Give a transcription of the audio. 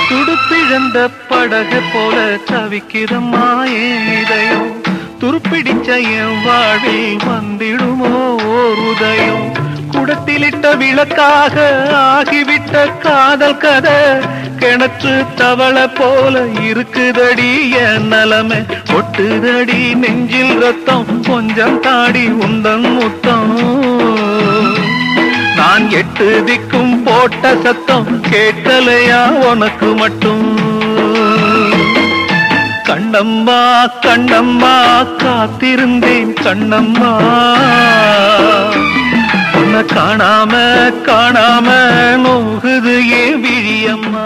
துடுப்பிழந்த படகு போல தவிக்கிறம்மா என் இதயம் துருப்பிடிச்ச என் வாழ்வில் வந்திடுமோ ஓர் உதயம் குடத்திலிட்ட விளக்காக ஆகிவிட்ட காதல் கதை கிணற்று தவளை போல இருக்குதடி என் நலமே ஒட்டுதடி நெஞ்சில் ரத்தம் கொஞ்சம் தாடி உந்தன் முத்தம் நான் எட்டு திக்கும் போட்ட சத்தம் கேட்கலையா உனக்கு மட்டும் கண்ணம்மா கண்ணம்மா காத்திருந்தேன் கண்ணம்மா உன்னை காணாம காணாம நோகுது ஏ விழியம்மா